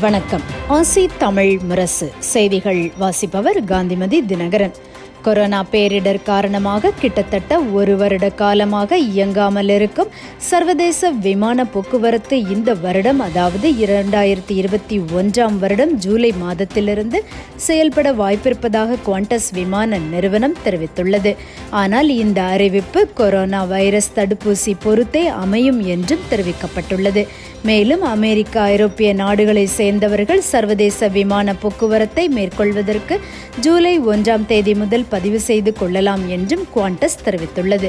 வணக்கம் ஆசி தமிழ் முரசு செய்திகள் வாசிப்பவர் காந்திமதி தினகரன் கொரோனா பேரிடர் காரணமாக கிட்டத்தட்ட ஒரு வருட காலமாக இயங்காமல் இருக்கும் சர்வதேச விமான போக்குவரத்து இந்த வருடம் அதாவது இரண்டாயிரத்தி இருபத்தி ஒன்றாம் வருடம் ஜூலை மாதத்திலிருந்து செயல்பட வாய்ப்பிருப்பதாக குவாண்டஸ் விமான நிறுவனம் தெரிவித்துள்ளது ஆனால் இந்த அறிவிப்பு கொரோனா வைரஸ் தடுப்பூசி பொறுத்தே அமையும் என்றும் தெரிவிக்கப்பட்டுள்ளது மேலும் அமெரிக்க ஐரோப்பிய நாடுகளை சேர்ந்தவர்கள் சர்வதேச விமான போக்குவரத்தை மேற்கொள்வதற்கு ஜூலை ஒன்றாம் தேதி முதல் பதிவு செய்து கொள்ளலாம் என்றும் குவாண்டஸ் தெரிவித்துள்ளது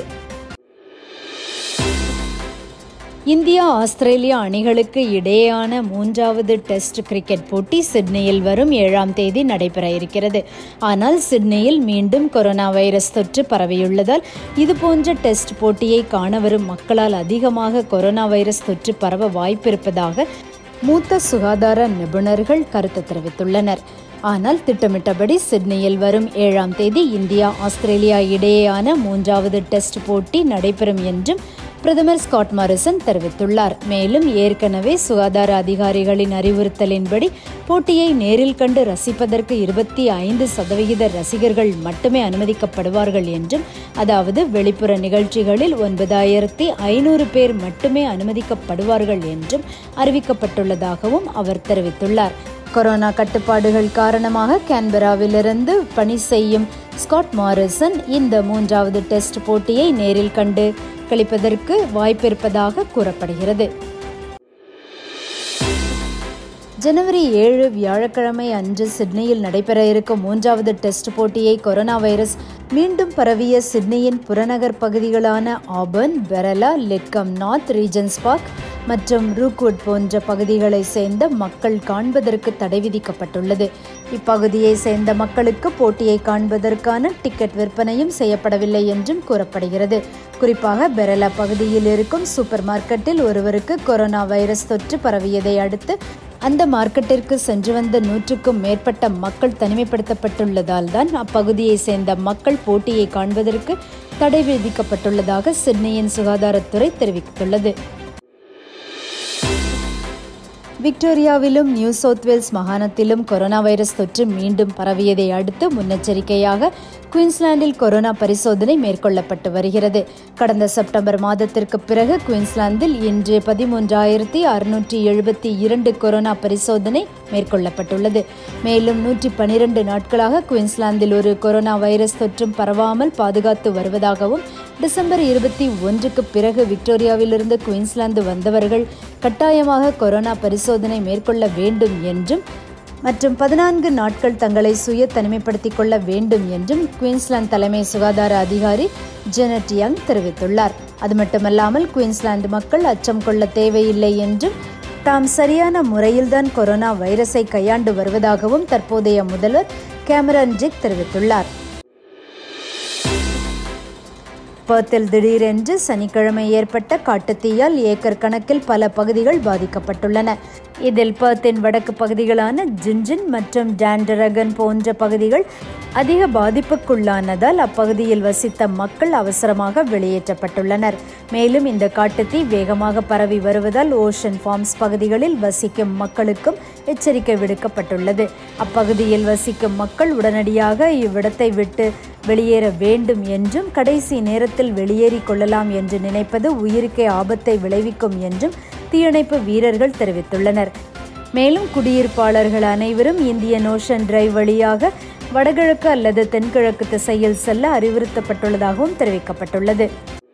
இந்தியா ஆஸ்திரேலியா அணிகளுக்கு இடையேயான மூன்றாவது டெஸ்ட் கிரிக்கெட் போட்டி சிட்னியில் வரும் ஏழாம் தேதி நடைபெற இருக்கிறது ஆனால் சிட்னியில் மீண்டும் கொரோனா வைரஸ் தொற்று பரவியுள்ளதால் இதுபோன்ற டெஸ்ட் போட்டியை காண வரும் மக்களால் அதிகமாக கொரோனா வைரஸ் தொற்று பரவ வாய்ப்பிருப்பதாக மூத்த சுகாதார நிபுணர்கள் கருத்து தெரிவித்துள்ளனர் ஆனால் திட்டமிட்டபடி சிட்னியில் வரும் ஏழாம் தேதி இந்தியா ஆஸ்திரேலியா இடையேயான மூன்றாவது டெஸ்ட் போட்டி நடைபெறும் என்றும் பிரதமர் ஸ்காட் மாரிசன் தெரிவித்துள்ளார் மேலும் ஏற்கனவே சுகாதார அதிகாரிகளின் அறிவுறுத்தலின்படி போட்டியை நேரில் கண்டு ரசிப்பதற்கு இருபத்தி ஐந்து சதவிகித ரசிகர்கள் மட்டுமே அனுமதிக்கப்படுவார்கள் என்றும் அதாவது வெளிப்புற நிகழ்ச்சிகளில் ஒன்பதாயிரத்தி ஐநூறு பேர் மட்டுமே அனுமதிக்கப்படுவார்கள் என்றும் அறிவிக்கப்பட்டுள்ளதாகவும் அவர் தெரிவித்துள்ளார் கொரோனா கட்டுப்பாடுகள் காரணமாக கேன்பராவிலிருந்து பணி செய்யும் ஸ்காட் மாரிசன் இந்த மூன்றாவது டெஸ்ட் போட்டியை நேரில் கண்டு கழிப்பதற்கு வாய்ப்பிருப்பதாக கூறப்படுகிறது ஜனவரி ஏழு வியாழக்கிழமை அன்று சிட்னியில் நடைபெற இருக்கும் மூன்றாவது டெஸ்ட் போட்டியை கொரோனா வைரஸ் மீண்டும் பரவிய சிட்னியின் புறநகர் பகுதிகளான Auburn Berala Lidcombe North Regents Park மற்றும் ரூக்வுட் போன்ற பகுதிகளை சேர்ந்த மக்கள் காண்பதற்கு தடை விதிக்கப்பட்டுள்ளது இப்பகுதியை சேர்ந்த மக்களுக்கு போட்டியை காண்பதற்கான டிக்கெட் விற்பனையும் செய்யப்படவில்லை என்றும் கூறப்படுகிறது குறிப்பாக பெரலா பகுதியில் இருக்கும் சூப்பர் மார்க்கெட்டில் ஒருவருக்கு கொரோனா வைரஸ் தொற்று பரவியதை அடுத்து அந்த மார்க்கெட்டிற்கு சென்று வந்த நூற்றுக்கும் மேற்பட்ட மக்கள் தனிமைப்படுத்தப்பட்டுள்ளதால் தான் அப்பகுதியை சேர்ந்த மக்கள் போட்டியை காண்பதற்கு தடை விதிக்கப்பட்டுள்ளதாக சிட்னியின் சுகாதாரத்துறை தெரிவித்துள்ளது விக்டோரியாவிலும் நியூ சவுத் வேல்ஸ் மாகாணத்திலும் கொரோனா வைரஸ் தொற்று மீண்டும் பரவியதை அடுத்து முன்னெச்சரிக்கையாக குயின்ஸ்லாந்தில் கொரோனா பரிசோதனை மேற்கொள்ளப்பட்டு வருகிறது கடந்த செப்டம்பர் மாதத்திற்கு பிறகு குயின்ஸ்லாந்தில் இன்று பதிமூன்றாயிரத்தி அறுநூற்றி எழுபத்தி இரண்டு கொரோனா பரிசோதனை மேற்கொள்ளப்பட்டுள்ளது மேலும் நூற்றி பனிரெண்டு நாட்களாக குயின்ஸ்லாந்தில் ஒரு கொரோனா வைரஸ் தொற்றும் பரவாமல் பாதுகாத்து வருவதாகவும் டிசம்பர் இருபத்தி ஒன்றுக்கு பிறகு விக்டோரியாவிலிருந்து குயின்ஸ்லாந்து வந்தவர்கள் கட்டாயமாக கொரோனா பரிசோதனை மேற்கொள்ள வேண்டும் என்றும் மற்றும் பதினான்கு நாட்கள் தங்களை சுய தனிமைப்படுத்திக் கொள்ள வேண்டும் என்றும் குயின்ஸ்லாந்து தலைமை சுகாதார அதிகாரி ஜெனட் யங் தெரிவித்துள்ளார் அது மட்டுமல்லாமல் குயின்ஸ்லாந்து மக்கள் அச்சம் கொள்ள தேவையில்லை என்றும் தாம் சரியான முறையில்தான் கொரோனா வைரஸை கையாண்டு வருவதாகவும் தற்போதைய முதல்வர் கேமரன் ஜிக் தெரிவித்துள்ளார் பர்த்தில் திடீரென்று சனிக்கிழமை ஏற்பட்ட காட்டுத்தீயால் ஏக்கர் கணக்கில் பல பகுதிகள் பாதிக்கப்பட்டுள்ளன இதில் பர்த்தின் வடக்கு பகுதிகளான ஜின்ஜின் மற்றும் டாண்டரகன் போன்ற பகுதிகள் அதிக பாதிப்புக்குள்ளானதால் அப்பகுதியில் வசித்த மக்கள் அவசரமாக வெளியேற்றப்பட்டுள்ளனர் மேலும் இந்த காட்டுத்தீ வேகமாக பரவி வருவதால் ஓஷன் ஃபார்ம்ஸ் பகுதிகளில் வசிக்கும் மக்களுக்கும் எச்சரிக்கை விடுக்கப்பட்டுள்ளது அப்பகுதியில் வசிக்கும் மக்கள் உடனடியாக இவ்விடத்தை விட்டு வெளியேற வேண்டும் என்றும் கடைசி நேரத்தில் வெளியேறி கொள்ளலாம் என்று நினைப்பது உயிருக்கே ஆபத்தை விளைவிக்கும் என்றும் தீயணைப்பு வீரர்கள் தெரிவித்துள்ளனர் மேலும் குடியிருப்பாளர்கள் அனைவரும் இந்தியன் ஓஷன் டிரைவ் வழியாக வடகிழக்கு அல்லது தென்கிழக்கு திசையில் செல்ல அறிவுறுத்தப்பட்டுள்ளதாகவும் தெரிவிக்கப்பட்டுள்ளது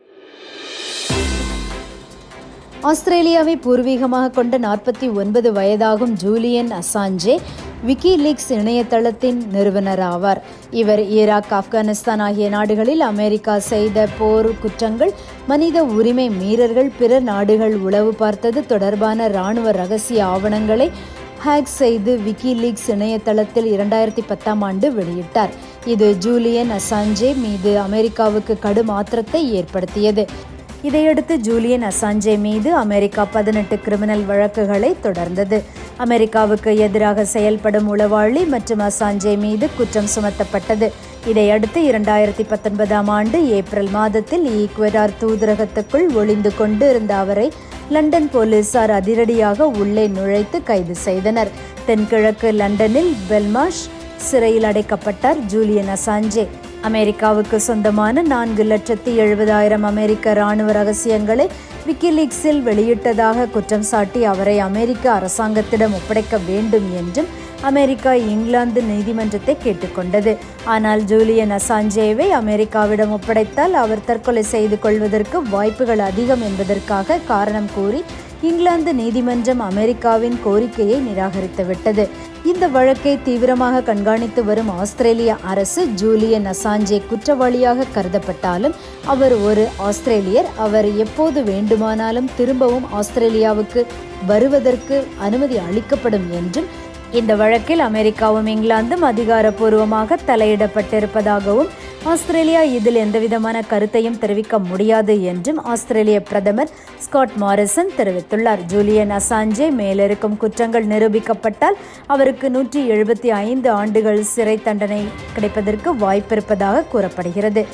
ஆஸ்திரேலியாவை பூர்வீகமாக கொண்ட நாற்பத்தி ஒன்பது வயதாகும் ஜூலியன் அசாஞ்சே விக்கிலீக்ஸ் இணையதளத்தின் நிறுவனர் ஆவார் இவர் ஈராக் ஆப்கானிஸ்தான் ஆகிய நாடுகளில் அமெரிக்கா செய்த போர் குற்றங்கள் மனித உரிமை மீறல்கள் பிற நாடுகள் உளவு பார்த்தது தொடர்பான இராணுவ ரகசிய ஆவணங்களை ஹேக் செய்து விக்கிலீக்ஸ் இணையதளத்தில் இரண்டாயிரத்தி பத்தாம் ஆண்டு வெளியிட்டார் இது ஜூலியன் அசாஞ்சே மீது அமெரிக்காவுக்கு கடும் ஆத்திரத்தை ஏற்படுத்தியது இதையடுத்து ஜூலியன் அசாஞ்சே மீது அமெரிக்கா பதினெட்டு கிரிமினல் வழக்குகளை தொடர்ந்தது அமெரிக்காவுக்கு எதிராக செயல்படும் உளவாளி மற்றும் அசாஞ்சே மீது குற்றம் சுமத்தப்பட்டது இதையடுத்து இரண்டாயிரத்தி பத்தொன்பதாம் ஆண்டு ஏப்ரல் மாதத்தில் ஈக்வடார் தூதரகத்துக்குள் ஒளிந்து கொண்டு இருந்த அவரை லண்டன் போலீசார் அதிரடியாக உள்ளே நுழைத்து கைது செய்தனர் தென்கிழக்கு லண்டனில் பெல்மாஷ் சிறையில் அடைக்கப்பட்டார் ஜூலியன் அசாஞ்சே அமெரிக்காவுக்கு சொந்தமான நான்கு லட்சத்தி எழுபதாயிரம் அமெரிக்க இராணுவ ரகசியங்களை விக்கிலீக்ஸில் வெளியிட்டதாக குற்றம் சாட்டி அவரை அமெரிக்க அரசாங்கத்திடம் ஒப்படைக்க வேண்டும் என்றும் அமெரிக்கா இங்கிலாந்து நீதிமன்றத்தை கேட்டுக்கொண்டது ஆனால் ஜூலியன் அசாஞ்சேவை அமெரிக்காவிடம் ஒப்படைத்தால் அவர் தற்கொலை செய்து கொள்வதற்கு வாய்ப்புகள் அதிகம் என்பதற்காக காரணம் கூறி இங்கிலாந்து நீதிமன்றம் அமெரிக்காவின் கோரிக்கையை நிராகரித்துவிட்டது இந்த வழக்கை தீவிரமாக கண்காணித்து வரும் ஆஸ்திரேலிய அரசு ஜூலியன் அசாஞ்சே குற்றவாளியாக கருதப்பட்டாலும் அவர் ஒரு ஆஸ்திரேலியர் அவர் எப்போது வேண்டுமானாலும் திரும்பவும் ஆஸ்திரேலியாவுக்கு வருவதற்கு அனுமதி அளிக்கப்படும் என்றும் இந்த வழக்கில் அமெரிக்காவும் இங்கிலாந்தும் அதிகாரப்பூர்வமாக தலையிடப்பட்டிருப்பதாகவும் ஆஸ்திரேலியா இதில் எந்தவிதமான கருத்தையும் தெரிவிக்க முடியாது என்றும் ஆஸ்திரேலிய பிரதமர் ஸ்காட் மாரிசன் தெரிவித்துள்ளார் ஜூலியன் அசாஞ்சே மேலிருக்கும் குற்றங்கள் நிரூபிக்கப்பட்டால் அவருக்கு நூற்றி எழுபத்தி ஐந்து ஆண்டுகள் சிறை தண்டனை கிடைப்பதற்கு வாய்ப்பிருப்பதாக கூறப்படுகிறது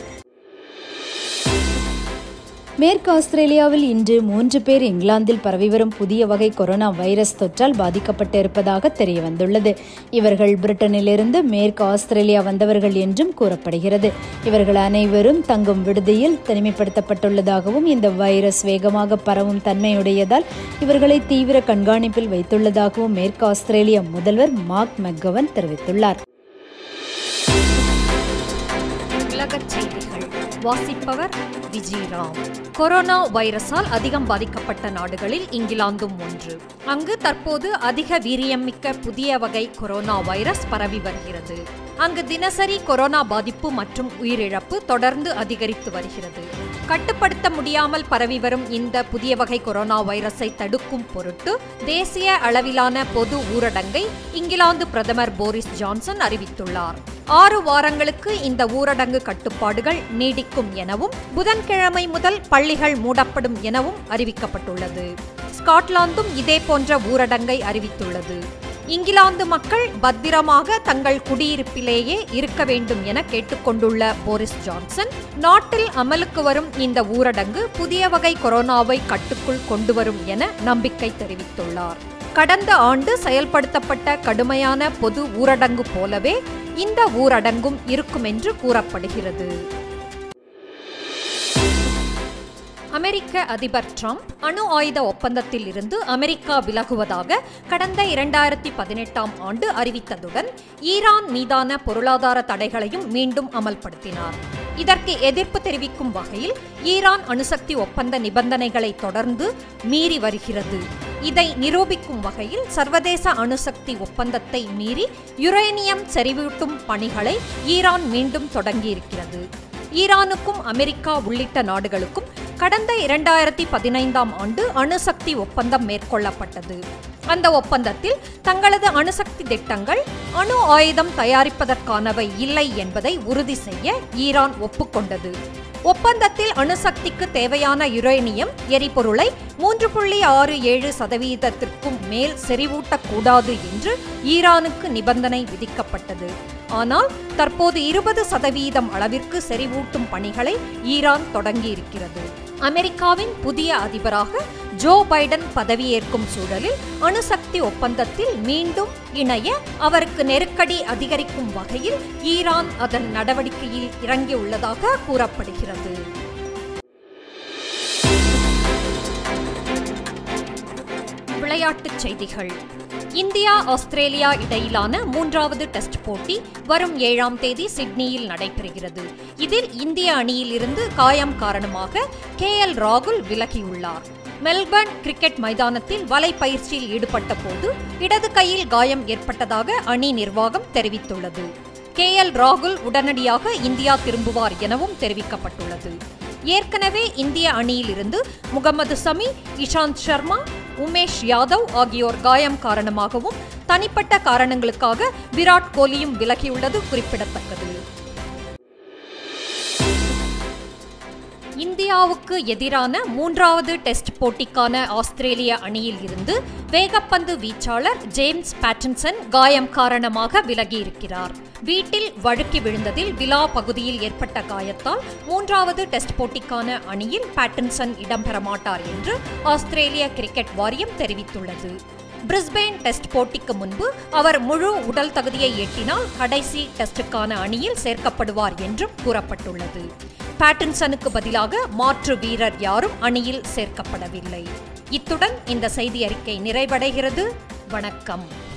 மேற்கு ஆஸ்திரேலியாவில் இன்று மூன்று பேர் இங்கிலாந்தில் பரவி வரும் புதிய வகை கொரோனா வைரஸ் தொற்றால் பாதிக்கப்பட்டு இருப்பதாக தெரிய வந்துள்ளது இவர்கள் பிரிட்டனிலிருந்து மேற்கு ஆஸ்திரேலியா வந்தவர்கள் என்றும் கூறப்படுகிறது இவர்கள் அனைவரும் தங்கும் விடுதியில் தனிமைப்படுத்தப்பட்டுள்ளதாகவும் இந்த வைரஸ் வேகமாக பரவும் தன்மையுடையதால் இவர்களை தீவிர கண்காணிப்பில் வைத்துள்ளதாகவும் மேற்கு ஆஸ்திரேலிய முதல்வர் மார்க் மெக்கவன் தெரிவித்துள்ளார் உலகச் செய்திகள் வாசிப்பவர் விஜயராம் கொரோனா வைரஸால் அதிகம் பாதிக்கப்பட்ட நாடுகளில் இங்கிலாந்தும் ஒன்று அங்கு தற்போது அதிக வீரியமிக்க புதிய வகை கொரோனா வைரஸ் பரவி வருகிறது அங்கு தினசரி கொரோனா பாதிப்பு மற்றும் உயிரிழப்பு தொடர்ந்து அதிகரித்து வருகிறது கட்டுப்படுத்த முடியாமல் பரவி வரும் இந்த புதிய வகை கொரோனா வைரஸை தடுக்கும் பொருட்டு தேசிய அளவிலான பொது ஊரடங்கை இங்கிலாந்து பிரதமர் போரிஸ் ஜான்சன் அறிவித்துள்ளார் ஆறு வாரங்களுக்கு இந்த ஊரடங்கு கட்டுப்பாடுகள் நீடிக்கும் எனவும் புதன்கிழமை முதல் பள்ளிகள் மூடப்படும் எனவும் அறிவிக்கப்பட்டுள்ளது ஸ்காட்லாந்தும் இதே போன்ற ஊரடங்கை அறிவித்துள்ளது இங்கிலாந்து மக்கள் பத்திரமாக தங்கள் குடியிருப்பிலேயே இருக்க வேண்டும் என கேட்டுக்கொண்டுள்ள போரிஸ் ஜான்சன் நாட்டில் அமலுக்கு வரும் இந்த ஊரடங்கு புதிய வகை கொரோனாவை கட்டுக்குள் கொண்டு வரும் என நம்பிக்கை தெரிவித்துள்ளார் கடந்த ஆண்டு செயல்படுத்தப்பட்ட கடுமையான பொது ஊரடங்கு போலவே இந்த ஊரடங்கும் இருக்கும் என்று கூறப்படுகிறது அமெரிக்க அதிபர் ட்ரம்ப் அணு ஆயுத ஒப்பந்தத்தில் இருந்து அமெரிக்கா விலகுவதாக கடந்த இரண்டாயிரத்தி பதினெட்டாம் ஆண்டு அறிவித்ததுடன் ஈரான் மீதான பொருளாதார தடைகளையும் மீண்டும் அமல்படுத்தினார் இதற்கு எதிர்ப்பு தெரிவிக்கும் வகையில் ஈரான் அணுசக்தி ஒப்பந்த நிபந்தனைகளை தொடர்ந்து மீறி வருகிறது இதை நிரூபிக்கும் வகையில் சர்வதேச அணுசக்தி ஒப்பந்தத்தை மீறி யுரேனியம் செறிவூட்டும் பணிகளை ஈரான் மீண்டும் தொடங்கியிருக்கிறது ஈரானுக்கும் அமெரிக்கா உள்ளிட்ட நாடுகளுக்கும் கடந்த இரண்டாயிரத்தி பதினைந்தாம் ஆண்டு அணுசக்தி ஒப்பந்தம் மேற்கொள்ளப்பட்டது அந்த ஒப்பந்தத்தில் தங்களது அணுசக்தி திட்டங்கள் அணு ஆயுதம் தயாரிப்பதற்கானவை இல்லை என்பதை உறுதி செய்ய ஈரான் ஒப்புக்கொண்டது ஒப்பந்தத்தில் அணுசக்திக்கு தேவையான யுரேனியம் எரிபொருளை மூன்று புள்ளி ஆறு ஏழு சதவீதத்திற்கும் மேல் செறிவூட்டக்கூடாது என்று ஈரானுக்கு நிபந்தனை விதிக்கப்பட்டது ஆனால் தற்போது இருபது சதவீதம் அளவிற்கு செறிவூட்டும் பணிகளை ஈரான் தொடங்கியிருக்கிறது அமெரிக்காவின் புதிய அதிபராக ஜோ பைடன் பதவியேற்கும் சூழலில் அணுசக்தி ஒப்பந்தத்தில் மீண்டும் இணைய அவருக்கு நெருக்கடி அதிகரிக்கும் வகையில் ஈரான் அதன் நடவடிக்கையில் இறங்கியுள்ளதாக கூறப்படுகிறது விளையாட்டுச் செய்திகள் இந்தியா ஆஸ்திரேலியா இடையிலான மூன்றாவது டெஸ்ட் போட்டி வரும் ஏழாம் தேதி சிட்னியில் நடைபெறுகிறது இதில் இந்திய அணியில் இருந்து காயம் காரணமாக கே எல் ராகுல் விலகியுள்ளார் மெல்பர்ன் கிரிக்கெட் மைதானத்தில் வலை பயிற்சியில் ஈடுபட்ட போது இடது கையில் காயம் ஏற்பட்டதாக அணி நிர்வாகம் தெரிவித்துள்ளது கே எல் ராகுல் உடனடியாக இந்தியா திரும்புவார் எனவும் தெரிவிக்கப்பட்டுள்ளது ஏற்கனவே இந்திய அணியிலிருந்து முகமது சமி இஷாந்த் சர்மா உமேஷ் யாதவ் ஆகியோர் காயம் காரணமாகவும் தனிப்பட்ட காரணங்களுக்காக விராட் கோலியும் விலகியுள்ளது குறிப்பிடத்தக்கது இந்தியாவுக்கு எதிரான மூன்றாவது டெஸ்ட் போட்டிக்கான ஆஸ்திரேலிய அணியில் இருந்து வேகப்பந்து வீச்சாளர் ஜேம்ஸ் பேட்டன்சன் காயம் காரணமாக விலகியிருக்கிறார் வீட்டில் வழுக்கி விழுந்ததில் விலா பகுதியில் ஏற்பட்ட காயத்தால் மூன்றாவது டெஸ்ட் போட்டிக்கான அணியில் பேட்டின்சன் இடம்பெற மாட்டார் என்று ஆஸ்திரேலிய கிரிக்கெட் வாரியம் தெரிவித்துள்ளது பிரிஸ்பேன் டெஸ்ட் போட்டிக்கு முன்பு அவர் முழு உடல் தகுதியை எட்டினால் கடைசி டெஸ்டுக்கான அணியில் சேர்க்கப்படுவார் என்றும் கூறப்பட்டுள்ளது பேட்டின்சனுக்கு பதிலாக மாற்று வீரர் யாரும் அணியில் சேர்க்கப்படவில்லை இத்துடன் இந்த செய்தி அறிக்கை நிறைவடைகிறது வணக்கம்